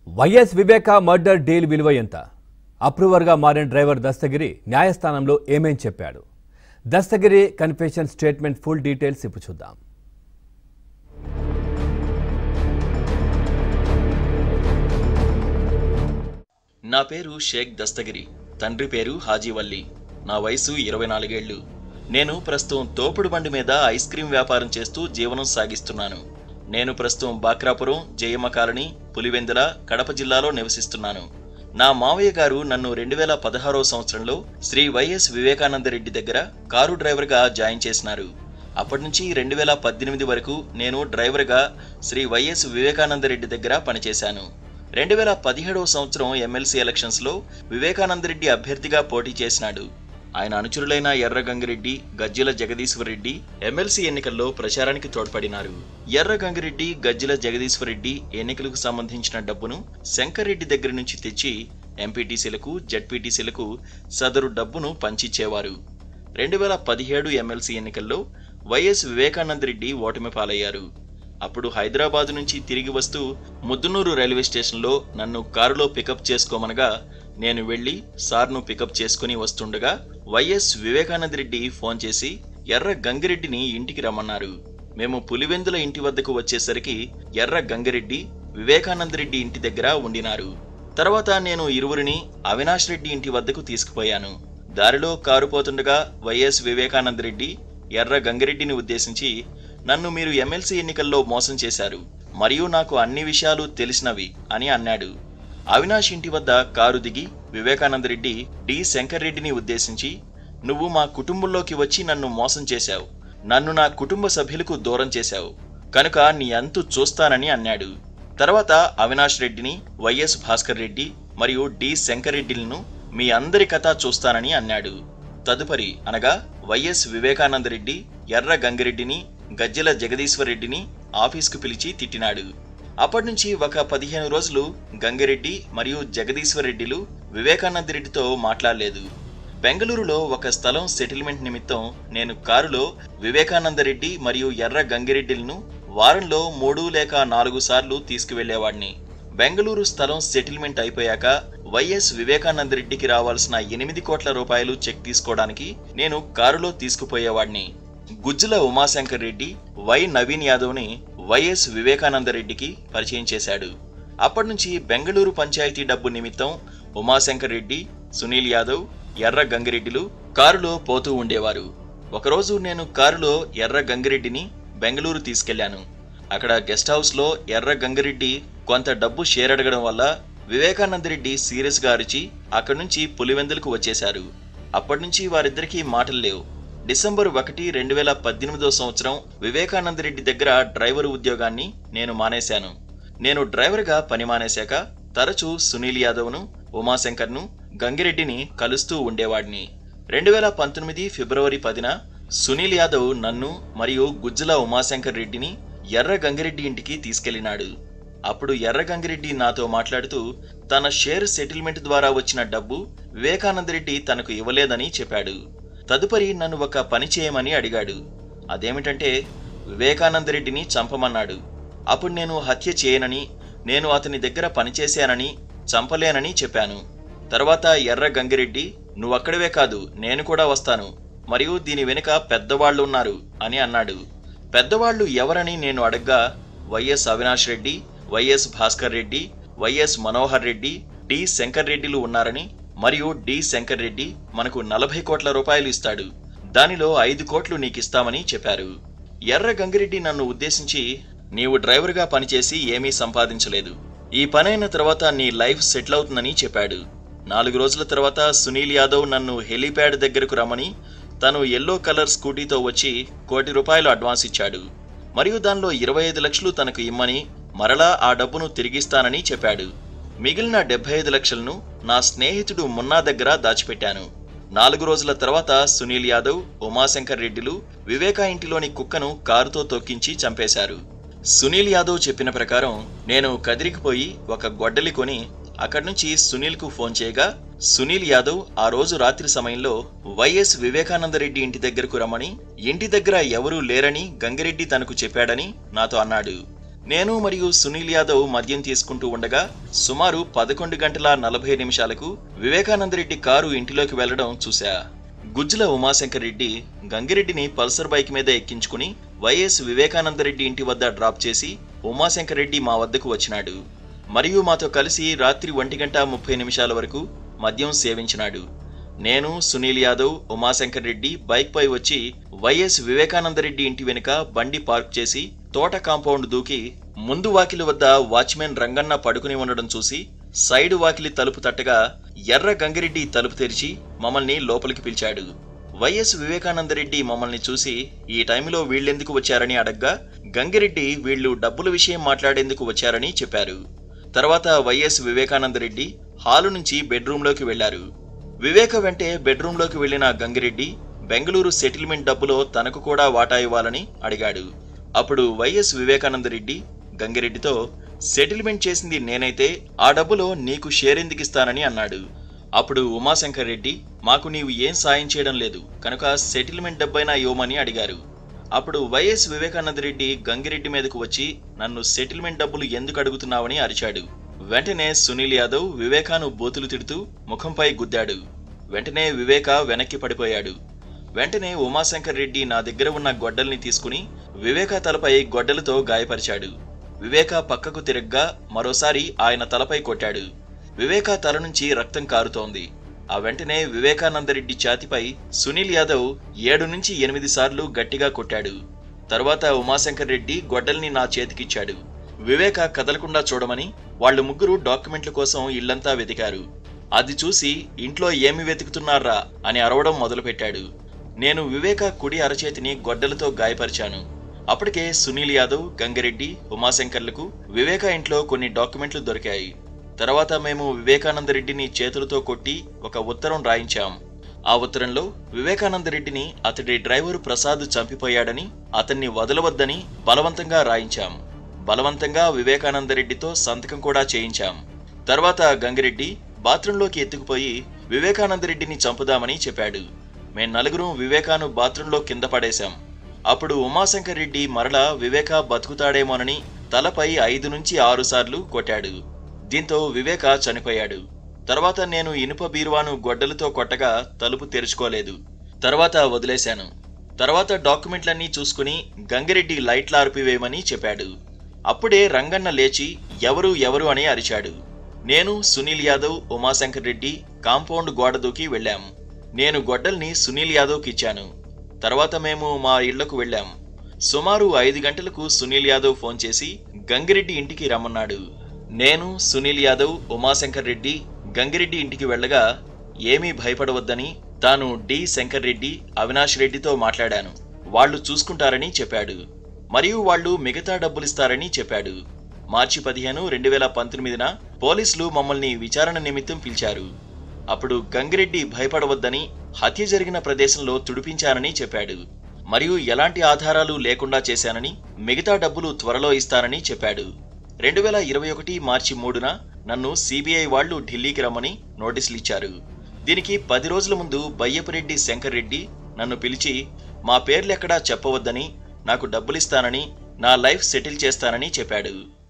YS వివేక murder deal విలువ ఎంత అప్రూవర్గా మారిన డ్రైవర్ దస్తగిరి న్యాయస్థానంలో ఏమేం చెప్పాడు Dastagiri confession statement full details ఇప్పుడు చూద్దాం నా పేరు షేక్ దస్తగిరి తండ్రి పేరు హాజీవల్లి నా వయసు ఇరవై నాలుగేళ్లు నేను ప్రస్తుతం తోపుడు బండి మీద ఐస్ క్రీం వ్యాపారం చేస్తూ జీవనం సాగిస్తున్నాను నేను ప్రస్తుతం బాక్రాపురం జయమ్మ కాలనీ పులివెందుల కడప జిల్లాలో నివసిస్తున్నాను నా మావయ్య గారు నన్ను రెండు వేల పదహారవ సంవత్సరంలో శ్రీ వైఎస్ వివేకానందరెడ్డి దగ్గర కారు డ్రైవర్గా జాయిన్ చేసినారు అప్పటి నుంచి రెండు వేల పద్దెనిమిది వరకు నేను డ్రైవర్గా శ్రీ వైఎస్ వివేకానందరెడ్డి దగ్గర పనిచేశాను రెండు వేల పదిహేడవ సంవత్సరం ఎమ్మెల్సీ ఎలక్షన్స్లో వివేకానందరెడ్డి అభ్యర్థిగా పోటీ చేసినాడు ఆయన అనుచరులైన ఎర్ర గంగిరెడ్డి గజ్జిల జగదీశ్వరరెడ్డి ఎమ్మెల్సీ ఎన్నికల్లో ప్రచారానికి తోడ్పడినారు ఎర్ర గంగిరెడ్డి గజ్జిల జగదీశ్వరరెడ్డి ఎన్నికలకు సంబంధించిన డబ్బును శంకర్రెడ్డి దగ్గర నుంచి తెచ్చి ఎంపీటీసీలకు జడ్పీటీసీలకు సదరు డబ్బును పంచిచ్చేవారు రెండు వేల పదిహేడు ఎమ్మెల్సీ ఎన్నికల్లో వైఎస్ వివేకానందరెడ్డి ఓటమి పాలయ్యారు అప్పుడు హైదరాబాద్ నుంచి తిరిగి వస్తూ ముద్దునూరు రైల్వే స్టేషన్లో నన్ను కారులో పికప్ చేసుకోమనగా నేను వెళ్ళి సార్ను పికప్ చేసుకుని వస్తుండగా వైఎస్ వివేకానందరెడ్డి ఫోన్ చేసి ఎర్ర గంగిరెడ్డిని ఇంటికి రమ్మన్నారు మేము పులివెందుల ఇంటి వద్దకు వచ్చేసరికి ఎర్ర గంగిరెడ్డి వివేకానందరెడ్డి ఇంటి దగ్గర ఉండినారు తర్వాత నేను ఇరువురిని అవినాష్ రెడ్డి ఇంటి వద్దకు తీసుకుపోయాను దారిలో కారు పోతుండగా వైఎస్ వివేకానందరెడ్డి ఎర్ర గంగిరెడ్డిని ఉద్దేశించి నన్ను మీరు ఎమ్మెల్సీ ఎన్నికల్లో మోసం చేశారు మరియు నాకు అన్ని విషయాలు తెలిసినవి అని అన్నాడు అవినాష్ ఇంటి వద్ద కారు దిగి వివేకానందరెడ్డి డి శంకర్రెడ్డిని ఉద్దేశించి నువ్వు మా కుటుంబంలోకి వచ్చి నన్ను మోసం చేశావు నన్ను నా కుటుంబ సభ్యులకు దూరం చేశావు కనుక నీ అంతు చూస్తానని అన్నాడు తర్వాత అవినాష్ రెడ్డిని వైఎస్ భాస్కర్ రెడ్డి మరియు డి శంకర్రెడ్డిలను మీ అందరి కథ చూస్తానని అన్నాడు తదుపరి అనగా వైఎస్ వివేకానందరెడ్డి ఎర్ర గంగిరెడ్డిని గజ్జెల జగదీశ్వర్ రెడ్డిని ఆఫీస్కు పిలిచి తిట్టినాడు అప్పటి నుంచి ఒక పదిహేను రోజులు గంగిరెడ్డి మరియు జగదీశ్వర్ రెడ్డిలు వివేకానందరెడ్డితో మాట్లాడలేదు బెంగళూరులో ఒక స్థలం సెటిల్మెంట్ నిమిత్తం నేను కారులో వివేకానందరెడ్డి మరియు ఎర్ర గంగిరెడ్డిలను వారంలో మూడు లేక నాలుగు సార్లు తీసుకువెళ్లేవాడిని బెంగళూరు స్థలం సెటిల్మెంట్ అయిపోయాక వైఎస్ వివేకానందరెడ్డికి రావాల్సిన ఎనిమిది కోట్ల రూపాయలు చెక్ తీసుకోవడానికి నేను కారులో తీసుకుపోయేవాడిని గుజ్జుల ఉమాశంకర్ రెడ్డి వై నవీన్ యాదవ్ని వైఎస్ వివేకానందరెడ్డికి పరిచయం చేశాడు అప్పటి నుంచి బెంగళూరు పంచాయతీ డబ్బు నిమిత్తం ఉమాశంకర్ రెడ్డి సునీల్ యాదవ్ ఎర్ర గంగిరెడ్డిలు కారులో పోతూ ఉండేవారు ఒకరోజు నేను కారులో ఎర్ర గంగిరెడ్డిని బెంగళూరు తీసుకెళ్లాను అక్కడ గెస్ట్ హౌస్లో ఎర్ర గంగిరెడ్డి కొంత డబ్బు షేర్ అడగడం వల్ల వివేకానందరెడ్డి సీరియస్గా అరిచి అక్కడి నుంచి పులివెందులకు వచ్చేశారు అప్పటి నుంచి వారిద్దరికీ మాటలు లేవు డిసెంబర్ ఒకటి రెండు వేల పద్దెనిమిదో సంవత్సరం వివేకానందరెడ్డి దగ్గర డ్రైవర్ ఉద్యోగాన్ని నేను మానేశాను నేను డ్రైవర్గా పని మానేశాక తరచూ సునీల్ యాదవ్ను ఉమాశంకర్ను గంగిరెడ్డిని కలుస్తూ ఉండేవాడిని రెండు వేల పంతొమ్మిది ఫిబ్రవరి పదిన సునీల్ యాదవ్ నన్ను మరియు గుజ్జల ఉమాశంకర్ రెడ్డిని ఎర్ర గంగిరెడ్డి ఇంటికి తీసుకెళ్లినాడు అప్పుడు ఎర్ర గంగిరెడ్డి నాతో మాట్లాడుతూ తన షేర్ సెటిల్మెంట్ ద్వారా వచ్చిన డబ్బు వివేకానందరెడ్డి తనకు ఇవ్వలేదని చెప్పాడు తదుపరి నన్ను ఒక పని చేయమని అడిగాడు అదేమిటంటే వివేకానందరెడ్డిని చంపమన్నాడు అప్పుడు నేను హత్య చేయనని నేను అతని దగ్గర పనిచేశానని చంపలేనని చెప్పాను తర్వాత ఎర్ర గంగిరెడ్డి నువ్వక్కడవే కాదు నేను కూడా వస్తాను మరియు దీని వెనుక పెద్దవాళ్ళు ఉన్నారు అని అన్నాడు పెద్దవాళ్ళు ఎవరని నేను అడగ్గా YS Avinash Reddy YS Bhaskar Reddy YS Manohar Reddy D Shankar రెడ్డిలు ఉన్నారని మరియు డి శంకర్ రెడ్డి మనకు నలభై కోట్ల రూపాయలు ఇస్తాడు దానిలో ఐదు కోట్లు నీకిస్తామని చెప్పారు ఎర్ర గంగిరెడ్డి నన్ను ఉద్దేశించి నీవు డ్రైవర్గా పనిచేసి ఏమీ సంపాదించలేదు ఈ పనైన తర్వాత నీ లైఫ్ సెటిల్ అవుతుందని చెప్పాడు నాలుగు రోజుల తర్వాత సునీల్ యాదవ్ నన్ను హెలీప్యాడ్ దగ్గరకు రమ్మని తను ఎల్లో కలర్ స్కూటీతో వచ్చి కోటి రూపాయలు అడ్వాన్స్ ఇచ్చాడు మరియు దానిలో ఇరవై ఐదు లక్షలు తనకు ఇమ్మని మరలా ఆ డబ్బును తిరిగిస్తానని చెప్పాడు మిగిలిన డెబ్బై ఐదు లక్షలను నా స్నేహితుడు మున్నా దగ్గర దాచిపెట్టాను నాలుగు రోజుల తర్వాత సునీల్ యాదవ్ ఉమాశంకర్ రెడ్డిలు వివేకా ఇంటిలోని కుక్కను కారుతో తొక్కించి చంపేశారు సునీల్ యాదవ్ చెప్పిన ప్రకారం నేను కదిరికిపోయి ఒక గొడ్డలి కొని అక్కడి నుంచి సునీల్కు ఫోన్ చేయగా సునీల్ యాదవ్ ఆ రోజు రాత్రి సమయంలో వైఎస్ వివేకానందరెడ్డి ఇంటి దగ్గరకు రమ్మని ఇంటి దగ్గర ఎవరూ లేరని గంగిరెడ్డి తనకు చెప్పాడని నాతో అన్నాడు నేను మరియు సునీల్ యాదవ్ మద్యం తీసుకుంటూ ఉండగా సుమారు పదకొండు గంటల నలభై నిమిషాలకు వివేకానందరెడ్డి కారు ఇంటిలోకి వెళ్లడం చూశా గుజ్జుల ఉమాశంకర్ రెడ్డి గంగిరెడ్డిని పల్సర్ బైక్ మీద ఎక్కించుకుని వైఎస్ వివేకానందరెడ్డి ఇంటి వద్ద డ్రాప్ చేసి ఉమాశంకర్ రెడ్డి మా వద్దకు వచ్చినాడు మరియు మాతో కలిసి రాత్రి ఒంటి గంట ముప్పై నిమిషాల వరకు మద్యం సేవించినాడు నేను సునీల్ యాదవ్ ఉమాశంకర్ రెడ్డి బైక్ పై వచ్చి వైఎస్ వివేకానందరెడ్డి ఇంటి వెనుక బండి పార్క్ చేసి తోట కాంపౌండ్ దూకి ముందు వాకిలి వద్ద వాచ్మెన్ రంగన్న పడుకుని ఉండడం చూసి సైడ్ వాకిలి తలుపు తట్టగా ఎర్ర గంగిరెడ్డి తలుపు తెరిచి మమ్మల్ని లోపలికి పిలిచాడు వైఎస్ వివేకానందరెడ్డి మమ్మల్ని చూసి ఈ టైంలో వీళ్ళెందుకు వచ్చారని అడగ్గా గంగిరెడ్డి వీళ్ళు డబ్బుల విషయం మాట్లాడేందుకు వచ్చారని చెప్పారు తర్వాత వైఎస్ వివేకానందరెడ్డి హాలు నుంచి బెడ్రూంలోకి వెళ్లారు వివేక వెంటే బెడ్రూంలోకి వెళ్లిన గంగిరెడ్డి బెంగళూరు సెటిల్మెంట్ డబ్బులో తనకు కూడా వాటా ఇవ్వాలని అడిగాడు అప్పుడు వైఎస్ వివేకానందరెడ్డి గంగిరెడ్డితో సెటిల్మెంట్ చేసింది నేనైతే ఆ డబ్బులో నీకు షేర్ ఎందుకు ఇస్తానని అన్నాడు అప్పుడు ఉమాశంకర్ రెడ్డి మాకు నీవు ఏం సాయం చేయడం లేదు కనుక సెటిల్మెంట్ డబ్బైనా ఇవ్వమని అడిగారు అప్పుడు వైఎస్ వివేకానందరెడ్డి గంగిరెడ్డి మీదకు వచ్చి నన్ను సెటిల్మెంట్ డబ్బులు ఎందుకు అడుగుతున్నావని అరిచాడు వెంటనే సునీల్ యాదవ్ వివేకాను బూతులు తిడుతూ ముఖంపై గుద్దాడు వెంటనే వివేక వెనక్కి పడిపోయాడు వెంటనే ఉమాశంకర్ రెడ్డి నా దగ్గర ఉన్న గొడ్డల్ని తీసుకుని వివేక తలపై గొడ్డలతో గాయపరిచాడు వివేక పక్కకు తిరగ్గా మరోసారి ఆయన తలపై కొట్టాడు వివేక తల నుంచి రక్తం కారుతోంది ఆ వెంటనే వివేకానందరెడ్డి ఛాతిపై సునీల్ యాదవ్ ఏడు నుంచి ఎనిమిది సార్లు గట్టిగా కొట్టాడు తర్వాత ఉమాశంకర్ రెడ్డి గొడ్డల్ని నా చేతికిచ్చాడు వివేక కదలకుండా చూడమని వాళ్ళు ముగ్గురు డాక్యుమెంట్ల కోసం ఇల్లంతా వెతికారు అది చూసి ఇంట్లో ఏమి వెతుకుతున్నారా అని అరవడం మొదలుపెట్టాడు నేను వివేక కుడి అరచేతిని గొడ్డలతో గాయపరిచాను అప్పటికే సునీల్ యాదవ్ గంగిరెడ్డి ఉమాశంకర్లకు వివేక ఇంట్లో కొన్ని డాక్యుమెంట్లు దొరికాయి తర్వాత మేము వివేకానందరెడ్డిని చేతులతో కొట్టి ఒక ఉత్తరం రాయించాం ఆ ఉత్తరంలో వివేకానందరెడ్డిని అతడి డ్రైవరు ప్రసాద్ చంపిపోయాడని అతన్ని వదలవద్దని బలవంతంగా రాయించాం బలవంతంగా వివేకానందరెడ్డితో సంతకం కూడా చేయించాం తర్వాత గంగిరెడ్డి బాత్రూంలోకి ఎత్తుకుపోయి వివేకానందరెడ్డిని చంపుదామని చెప్పాడు మేం నలుగురం వివేకాను బాత్రూంలో కింద పడేశాం అప్పుడు ఉమాశంకర్ రెడ్డి మరలా వివేక బతుకుతాడేమోనని తలపై ఐదు నుంచి ఆరు సార్లు కొట్టాడు దీంతో వివేక చనిపోయాడు తర్వాత నేను ఇనుప బీరువాను గొడ్డలతో కొట్టగా తలుపు తెరుచుకోలేదు తర్వాత వదిలేశాను తర్వాత డాక్యుమెంట్లన్నీ చూసుకుని గంగిరెడ్డి లైట్లు ఆర్పివేయమని చెప్పాడు అప్పుడే రంగన్న లేచి ఎవరు ఎవరు అని అరిచాడు నేను సునీల్ యాదవ్ ఉమాశంకర్ రెడ్డి కాంపౌండ్ గోడ దూకి వెళ్ళాం నేను గొడ్డల్ని సునీల్ యాదవ్కి ఇచ్చాను తర్వాత మేము మా ఇళ్లకు వెళ్ళాం సుమారు ఐదు గంటలకు సునీల్ యాదవ్ ఫోన్ చేసి గంగిరెడ్డి ఇంటికి రమ్మన్నాడు నేను సునీల్ యాదవ్ ఉమాశంకర్ రెడ్డి గంగిరెడ్డి ఇంటికి వెళ్ళగా ఏమీ భయపడవద్దని తాను డి శంకర్ రెడ్డి అవినాష్ రెడ్డితో మాట్లాడాను వాళ్ళు చూసుకుంటారని చెప్పాడు మరియు వాళ్ళు మిగతా డబ్బులిస్తారని చెప్పాడు మార్చి పదిహేను రెండు వేల పంతొమ్మిదిన పోలీసులు మమ్మల్ని విచారణ నిమిత్తం పిలిచారు అప్పుడు గంగిరెడ్డి భయపడవద్దని హత్య జరిగిన ప్రదేశంలో తుడిపించానని చెప్పాడు మరియు ఎలాంటి ఆధారాలు లేకుండా చేశానని మిగతా డబ్బులు త్వరలో ఇస్తానని చెప్పాడు రెండు వేల ఇరవై ఒకటి మార్చి మూడున నన్ను సిబిఐ వాళ్లు ఢిల్లీకి రమ్మని నోటీసులు ఇచ్చారు దీనికి పది రోజుల ముందు బయ్యపురెడ్డి శంకర్ రెడ్డి నన్ను పిలిచి మా పేర్లెక్కడా చెప్పవద్దని నాకు డబ్బులిస్తానని నా లైఫ్ సెటిల్ చేస్తానని చెప్పాడు